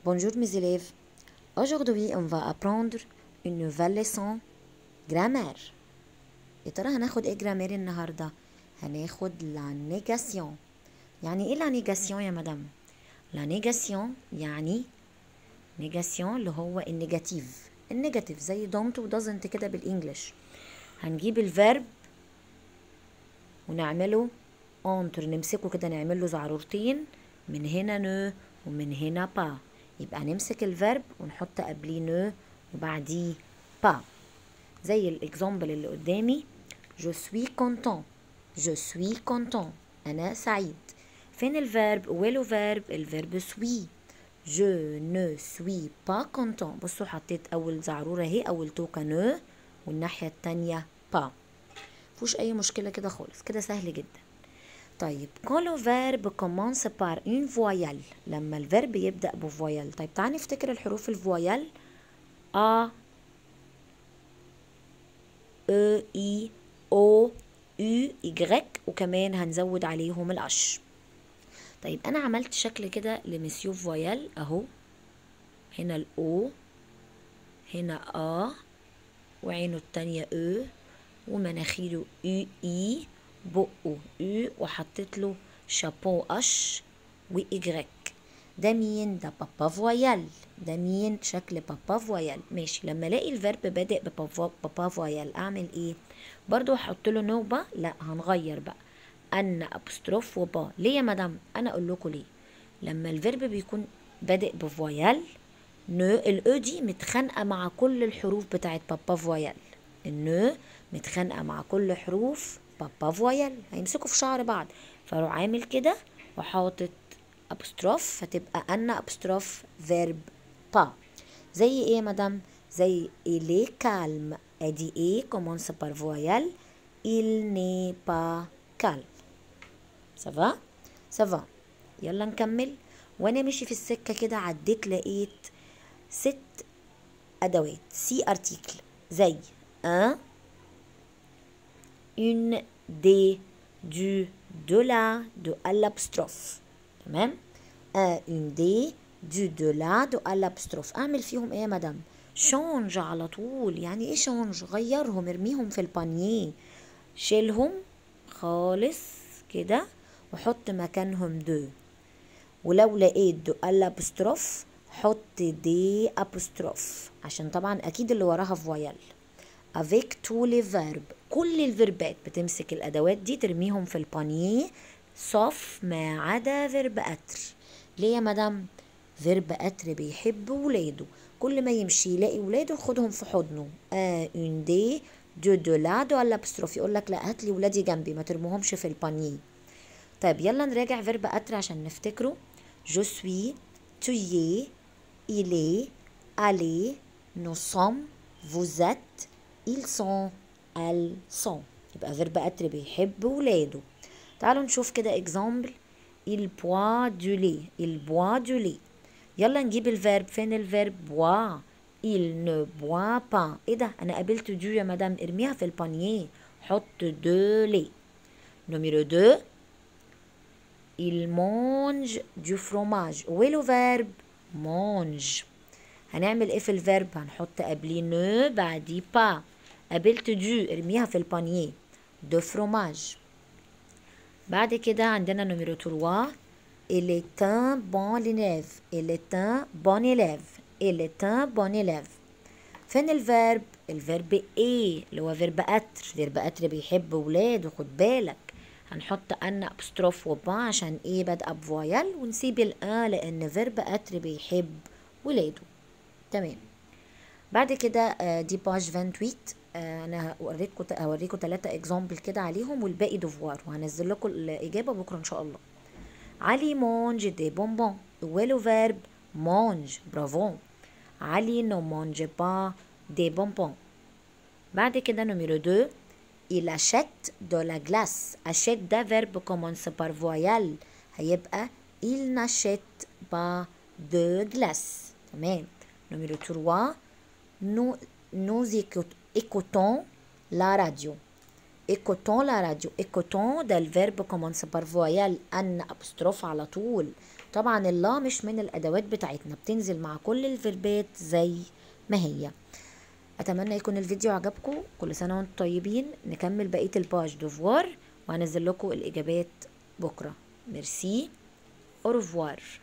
Bonjour mes élèves. Aujourd'hui, on va apprendre une nouvelle leçon grammaire. يا ترى هناخد ايه جرامير النهارده؟ هناخد la négation. يعني ايه la négation يا مدام؟ la négation يعني négation اللي هو النيجاتيف النيجاتيف زي don't و doesn't كده بالانجلش هنجيب الفيرب ونعمله انتر نمسكه كده نعمل له زعرورتين من هنا نو ومن هنا با يبقى نمسك الفيرب ونحط قبليه نو وبعديه با زي الاكزامبل اللي قدامي جو سوي كونتون جو سوي كونتون انا سعيد فين الفيرب ولو فيرب الفيرب سوي جو نو سوي با كونتون بصوا حطيت اول زعرورة اهي اول توكة نو والناحية التانية با مفيهوش اي مشكلة كده خالص كده سهل جدا طيب quand le verbe commence par une voyelle لما الفيرب يبدأ بفويل طيب تعالى نفتكر الحروف الفويل A E I O U Y وكمان هنزود عليهم الأش طيب أنا عملت شكل كده لمسيو فويل أهو هنا الأو هنا A وعينه التانية أو ومناخيره يو إي بقه يو وحطيت له شابو اش وايجريك ده مين ده بابا فويال ده مين شكل بابا فويال ماشي لما الاقي الفيرب بادئ ببابا بابا فويال اعمل ايه برضو هحط له نوبه لا هنغير بقى ان ابستروف وبا ليه يا مدام انا اقول لكم ليه لما الفيرب بيكون بادئ بفويال نو الاو دي متخانقه مع كل الحروف بتاعت بابا فويال النو متخانقه مع كل حروف بابا فويل هيمسكوا في شعر بعض فاروح عامل كده وحاطط ابستروف فتبقى انا ابستروف فيرب با زي ايه يا مدام زي إلي كالم ادي ايه كومونس بار فويل il n'est pas calme سافا سافا يلا نكمل وانا ماشي في السكة كده عديت لقيت ست ادوات سي ارتيكل زي ان une, des, du, de la, de à l'apostrophe تمام un, une, des, du, de la, de à l'apostrophe اعمل فيهم ايه يا مدام شونج على طول يعني ايه شونج غيرهم ارميهم في البانيه شيلهم خالص كده وحط مكانهم دو ولو لقيت دو الابستروف حط دي ابستروف عشان طبعا اكيد اللي وراها فويل avec tous les verbes كل الفيربات بتمسك الادوات دي ترميهم في البانيه صف ما عدا فيرب اتر ليه يا مدام فيرب اتر بيحب ولاده كل ما يمشي يلاقي ولاده ياخدهم في حضنه ا اون دي دو دو لا دو الابستروف يقول لك لا هات لي ولادي جنبي ما ترموهمش في البانيه طيب يلا نراجع فيرب اتر عشان نفتكره جو سوي tu y es il est allez nous sommes vous êtes ils sont elles sont يبقى فيرب اتر بيحب ولاده تعالوا نشوف كده اكزامبل il boit du lait il boit du lait يلا نجيب الفيرب فين الفيرب boit il ne boit pas ايه ده انا قابلت دو يا مدام ارميها في البانيه حط دو لي نميرو 2 il mange du fromage ولو فيرب mange هنعمل ايه في الفيرب هنحط قبليه نو بعديه با قابلت دو ارميها في البانيه دو فروماج بعد كده عندنا نمرو 3 il est un bon élève il est un bon élève il est un bon élève فين الفيرب الفيرب ايه اللي هو فيرب اتر فيرب اتر بيحب ولاده خد بالك هنحط ان ابستروف وبا عشان ايه بادئه بفويل ونسيب الان لان فيرب اتر بيحب ولاده تمام بعد كده دي باج 28 انا هوريكم هوريكم ثلاثة اكزامبل كده عليهم والباقي دوفوار وهنزل لكم الاجابه بكره ان شاء الله علي مونج دي بونبون ولو فيرب مونج برافو علي نو مونج با دي بونبون بعد كده نمرو 2 il achète de la glace achète ده verbe commence par voyelle هيبقى il n'achète pas de glace تمام نمرو 3 nous nous écoutons la radio écoutons la radio écoutons ده الفيرب كومونس بار فويال ان ابستروف على طول طبعا اللا مش من الادوات بتاعتنا بتنزل مع كل الفيربات زي ما هي اتمنى يكون الفيديو عجبكم كل سنه وانتم طيبين نكمل بقيه الباج دوفوار وهنزل لكم الاجابات بكره ميرسي اورفوار